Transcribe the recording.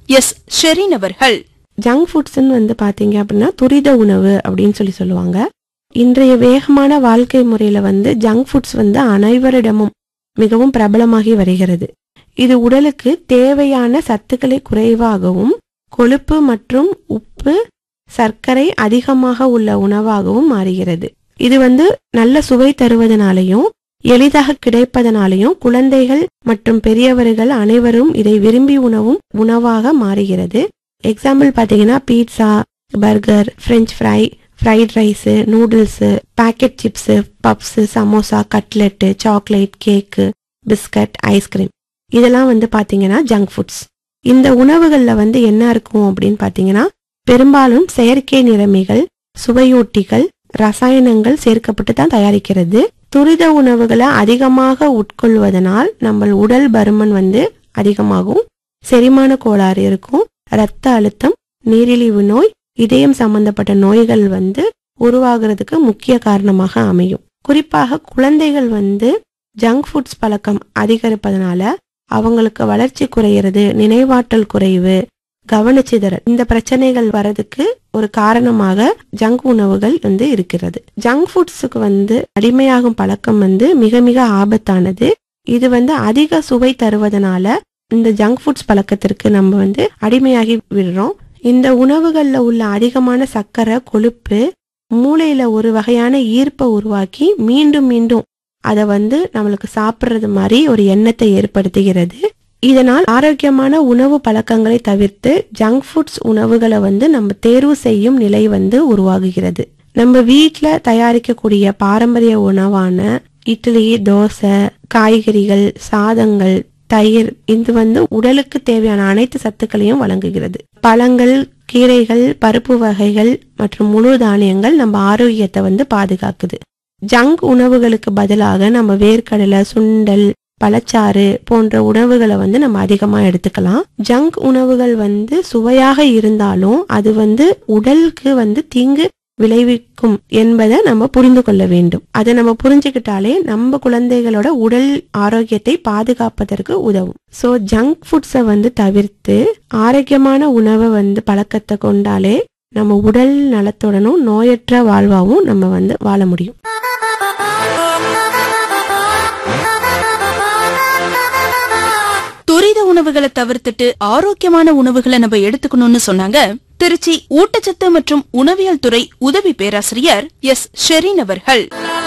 S Shereen அவர்கள் junk ஃபுட்ஸ்ன்னு வந்து பாத்தீங்க அப்படின்னா துரித உணவு அப்படின்னு சொல்லி சொல்லுவாங்க இன்றைய வேகமான வாழ்க்கை முறையில வந்து ஜங்க் ஃபுட்ஸ் வந்து அனைவரிடமும் மிகவும் பிரபலமாகி வருகிறது இது உடலுக்கு தேவையான சத்துக்களை குறைவாகவும் கொழுப்பு மற்றும் உப்பு சர்க்கரை அதிகமாக உள்ள உணவாகவும் மாறுகிறது இது வந்து நல்ல சுவை தருவதனாலையும் எளிதாக கிடைப்பதனாலையும் குழந்தைகள் மற்றும் பெரியவர்கள் அனைவரும் இதை விரும்பி உணவும் உணவாக மாறுகிறது எக்ஸாம்பிள் பார்த்தீங்கன்னா pizza burger French fry fried rice noodles packet chips puffs samosa cutlet chocolate cake biscuit ice cream இதெல்லாம் வந்து பார்த்தீங்கன்னா ஜங்க் ஃபுட்ஸ் இந்த உணவுகளில் வந்து என்ன இருக்கும் அப்படின்னு பார்த்தீங்கன்னா பெரும்பாலும் செயற்கை நிறமிகள் சுவையூட்டிகள் ரசாயனங்கள் சேர்க்கப்பட்டு தான் தயாரிக்கிறது துரித உணவுகளை அதிகமாக உட்கொள்வதனால் நம்ம உடல் பருமன் வந்து அதிகமாகும் செரிமான கோளாறு இருக்கும் இரத்த அழுத்தம் நீரிழிவு நோய் இதயம் சம்பந்தப்பட்ட நோய்கள் வந்து உருவாகிறதுக்கு முக்கிய காரணமாக அமையும் குறிப்பாக குழந்தைகள் வந்து ஜங்க் ஃபுட்ஸ் பழக்கம் அதிகரிப்பதனால அவங்களுக்கு வளர்ச்சி குறையிறது நினைவாற்றல் குறைவு கவனச்சிதறல் இந்த பிரச்சனைகள் வரதுக்கு ஒரு காரணமாக ஜங்க் உணவுகள் வந்து இருக்கிறது ஜங்க் ஃபுட்ஸுக்கு வந்து அடிமையாகும் பழக்கம் வந்து மிக மிக ஆபத்தானது இது வந்து அதிக சுவை தருவதனால இந்த ஜங்க் ஃபுட்ஸ் பழக்கத்திற்கு நம்ம வந்து அடிமையாகி விடுறோம் இந்த உணவுகள்ல உள்ள அதிகமான சர்க்கரை கொழுப்பு மூளையில ஒரு வகையான ஈர்ப்பை உருவாக்கி மீண்டும் மீண்டும் அதை வந்து நம்மளுக்கு சாப்பிட்றது மாதிரி ஒரு எண்ணத்தை ஏற்படுத்துகிறது இதனால் ஆரோக்கியமான உணவு பழக்கங்களை தவிர்த்து ஜங்க் ஃபுட்ஸ் உணவுகளை வந்து நம்ம தேர்வு செய்யும் நிலை வந்து உருவாகுகிறது நம்ம வீட்டில் தயாரிக்கக்கூடிய பாரம்பரிய உணவான இட்லி தோசை காய்கறிகள் சாதங்கள் தயிர் இது வந்து உடலுக்கு தேவையான அனைத்து சத்துக்களையும் வழங்குகிறது பழங்கள் கீரைகள் பருப்பு வகைகள் மற்றும் முழு தானியங்கள் நம்ம ஆரோக்கியத்தை வந்து பாதுகாக்குது ஜங்க் உணவுகளுக்கு பதிலாக நம்ம வேர்க்கடலை சுண்டல் பழச்சாறு போன்ற உணவுகளை வந்து நம்ம அதிகமா எடுத்துக்கலாம் ஜங்க் உணவுகள் வந்து சுவையாக இருந்தாலும் அது வந்து உடலுக்கு வந்து தீங்கு விளைவிக்கும் என்பதை நம்ம புரிந்து கொள்ள வேண்டும் அதை நம்ம புரிஞ்சுக்கிட்டாலே நம்ம குழந்தைகளோட உடல் ஆரோக்கியத்தை பாதுகாப்பதற்கு உதவும் ஸோ ஜங்க் ஃபுட்ஸை வந்து தவிர்த்து ஆரோக்கியமான உணவை வந்து பழக்கத்தை கொண்டாலே நம்ம உடல் நலத்துடனும் நோயற்ற வாழ்வாவும் நம்ம வந்து வாழ முடியும் துரித உணவுகளை தவிர்த்துட்டு ஆரோக்கியமான உணவுகளை நம்ம எடுத்துக்கணும்னு சொன்னாங்க திருச்சி ஊட்டச்சத்து மற்றும் உணவியல் துறை உதவி பேராசிரியர் எஸ் ஷெரீன் அவர்கள்